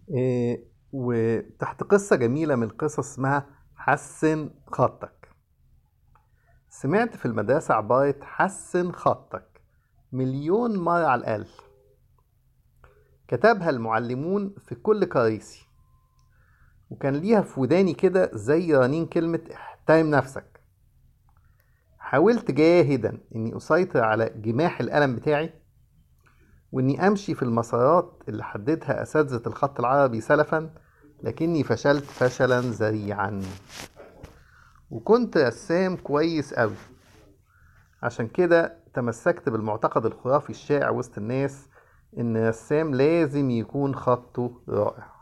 إيه، وتحت قصة جميلة من القصص اسمها حسن خطك سمعت في المدرسة عبارة حسن خطك مليون مرة على الأقل كتبها المعلمون في كل كراسي وكان ليها في وداني كده زي رنين كلمة احترم نفسك حاولت جاهدا اني اسيطر على جماح القلم بتاعي واني امشي في المسارات اللي حددها اساتذة الخط العربي سلفا لكني فشلت فشلا ذريعا وكنت رسام كويس قوي عشان كده تمسكت بالمعتقد الخرافي الشائع وسط الناس ان الرسام لازم يكون خطه رائع